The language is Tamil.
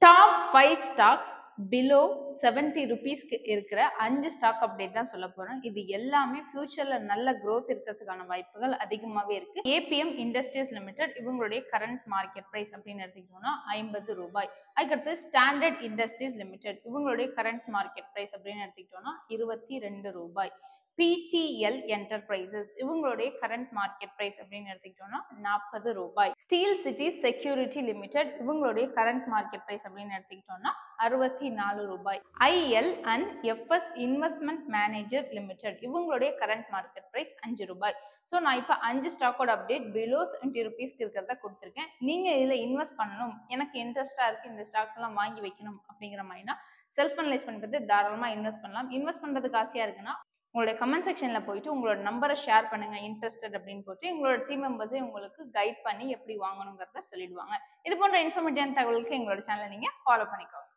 top five stocks below seventy ருபீஸ்க்கு இருக்கிற அஞ்சு ஸ்டாக் அப்டேட் தான் சொல்ல போறோம் இது எல்லாமே ஃபியூச்சர்ல நல்ல growth இருக்கிறதுக்கான வாய்ப்புகள் அதிகமாகவே இருக்கு ஏபிஎம் இண்டஸ்ட்ரீஸ் லிமிடெட் இவங்களுடைய கரண்ட் மார்க்கெட் பிரைஸ் அப்படின்னு எடுத்துக்கிட்டோம்னா ஐம்பது ரூபாய் அதுக்கடுத்து ஸ்டாண்டர்ட் இண்டஸ்ட்ரீஸ் லிமிடெட் இவங்களுடைய கரண்ட் மார்க்கெட் பிரைஸ் அப்படின்னு எடுத்துக்கிட்டோம்னா இருபத்தி ரெண்டு ரூபாய் பிடிஎல் என்டர்பிரைசஸ் இவங்களுடைய கரண்ட் மார்க்கெட் பிரைஸ் அப்படின்னு எடுத்துக்கிட்டோம்னா நாற்பது ரூபாய் ஸ்டீல் சிட்டி செக்யூரிட்டி லிமிடெட் இவங்களுடைய கரண்ட் மார்க்கெட் பிரைஸ் அப்படின்னு எடுத்துக்கிட்டோம்னா அறுபத்தி நாலு ரூபாய் IL and FS investment manager limited இவங்களுடைய கரண்ட் மார்க்கெட் பிரைஸ் அஞ்சு ரூபாய் ஸோ நான் இப்போ அஞ்சு ஸ்டாக்கோட அப்டேட் பிலோ செவன்ட்டி ருபீஸ்க்கு இருக்கிறத கொடுத்துருக்கேன் நீங்கள் இதில் இன்வெஸ்ட் பண்ணணும் எனக்கு இன்ட்ரெஸ்டாக இருக்குது இந்த ஸ்டாக்ஸ் எல்லாம் வாங்கி வைக்கணும் அப்படிங்கிற மாதிரினா செல்ஃப் அனலைஸ் பண்ணுறது தாராளமாக இன்வெஸ்ட் பண்ணலாம் இன்வெஸ்ட் பண்ணுறதுக்கு ஆசையாக இருக்குன்னா உங்களுடைய கமெண்ட் செக்ஷனில் போயிட்டு உங்களோட நம்பரை ஷேர் பண்ணுங்க இன்ட்ரெஸ்டட் அப்படின்னு போட்டு உங்களோட டீம் மெம்பர்ஸே உங்களுக்கு கைட் பண்ணி எப்படி வாங்கணுங்கிறத சொல்லிடுவாங்க இது போன்ற இன்ஃபர்மேட்டிவான தகவலுக்கு எங்களோட சேனலை நீங்கள் ஃபாலோ பண்ணிக்கோங்க